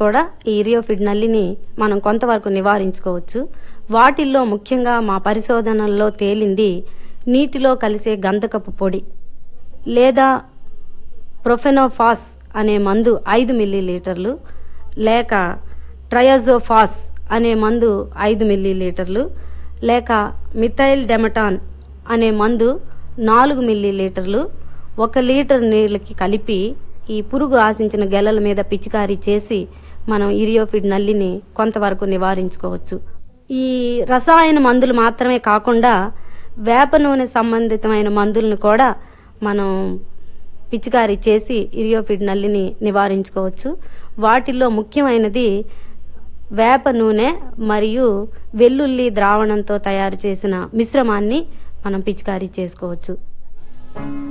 కూడా ఈ ఇరియోఫిడ్ నల్లిని మనం కొంతవరకు నివారించుకోవచ్చు వాటిల్లో ముఖ్యంగా మా పరిశోధనల్లో తేలింది నీటిలో కలిసే గంధకపు పొడి లేదా ప్రొఫెనోఫాస్ అనే మందు ఐదు మిల్లీలీటర్లు లేక ట్రయాజోఫాస్ అనే మందు ఐదు మిల్లీలీటర్లు లేక మిథైల్ డెమటాన్ అనే మందు నాలుగు మిల్లీలీటర్లు ఒక లీటర్ నీళ్ళకి కలిపి ఈ పురుగు ఆశించిన గెలల మీద పిచికారీ చేసి మనం ఇరియోఫిడ్ నల్లిని కొంతవరకు నివారించుకోవచ్చు ఈ రసాయన మందులు మాత్రమే కాకుండా వేప నూనె సంబంధితమైన మందులను కూడా మనం పిచికారీ చేసి ఇరియోఫిడ్ నల్లిని నివారించుకోవచ్చు వాటిల్లో ముఖ్యమైనది వేప నూనె మరియు వెల్లుల్లి ద్రావణంతో తయారు చేసిన మిశ్రమాన్ని మనం పిచికారీ చేసుకోవచ్చు